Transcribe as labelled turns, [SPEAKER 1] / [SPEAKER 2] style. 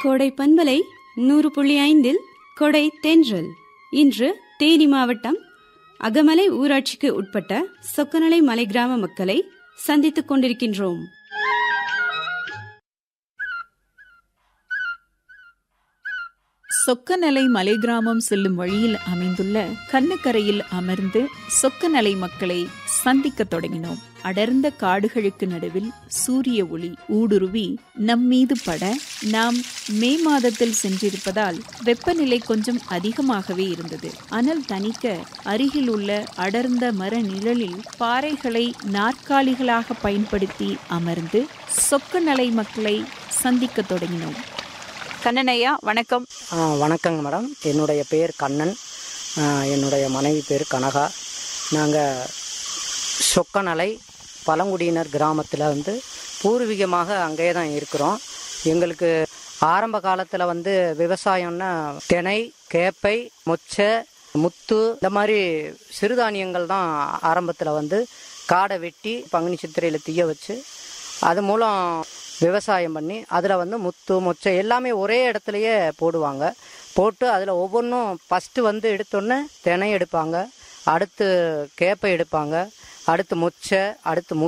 [SPEAKER 1] கோடை பண்பலை நூறு புள்ளி ஐந்தில் கொடை தென்றல் இன்று தேனி மாவட்டம் அகமலை ஊராட்சிக்கு உட்பட்ட சொக்கநலை மலை கிராம மக்களை சந்தித்துக் கொண்டிருக்கின்றோம்
[SPEAKER 2] சொக்கநலை மலை கிராமம் செல்லும் வழியில் அமைந்துள்ள கண்ணுக்கரையில் அமர்ந்து சொக்கநலை மக்களை சந்திக்க தொடங்கினோம் அடர்ந்த காடுகளுக்கு நடுவில் சூரிய ஒளி ஊடுருவி நம் மீது பட நாம் மே மாதத்தில் சென்றிருப்பதால் வெப்பநிலை கொஞ்சம் அதிகமாகவே இருந்தது அனல் தணிக்க அருகில் உள்ள அடர்ந்த மர நிழலில் பாறைகளை நாற்காலிகளாக பயன்படுத்தி அமர்ந்து சொக்கநலை மக்களை சந்திக்க தொடங்கினோம் கண்ணனையா வணக்கம்
[SPEAKER 3] ஆ, வணக்கங்க மேடம் என்னுடைய பேர் கண்ணன் ஆ, என்னுடைய மனைவி பேர் கனகா நாங்கள் சொக்கநலை பழங்குடியினர் கிராமத்தில் வந்து பூர்வீகமாக அங்கேயே தான் இருக்கிறோம் எங்களுக்கு ஆரம்ப காலத்தில் வந்து விவசாயம்னா திணை கேப்பை மொச்சை முத்து இந்த மாதிரி சிறுதானியங்கள் தான் ஆரம்பத்தில் வந்து காடை வெட்டி பங்குனி சித்திரையில் தீய வச்சு அது மூலம் விவசாயம் பண்ணி அதில் வந்து முத்து மொச்சை எல்லாமே ஒரே இடத்துலையே போடுவாங்க போட்டு அதில் ஒவ்வொன்றும் ஃபஸ்ட்டு வந்து எடுத்தோன்னே தினை எடுப்பாங்க அடுத்து கேப்பை எடுப்பாங்க அடுத்து மொச்சை அடுத்து முத்து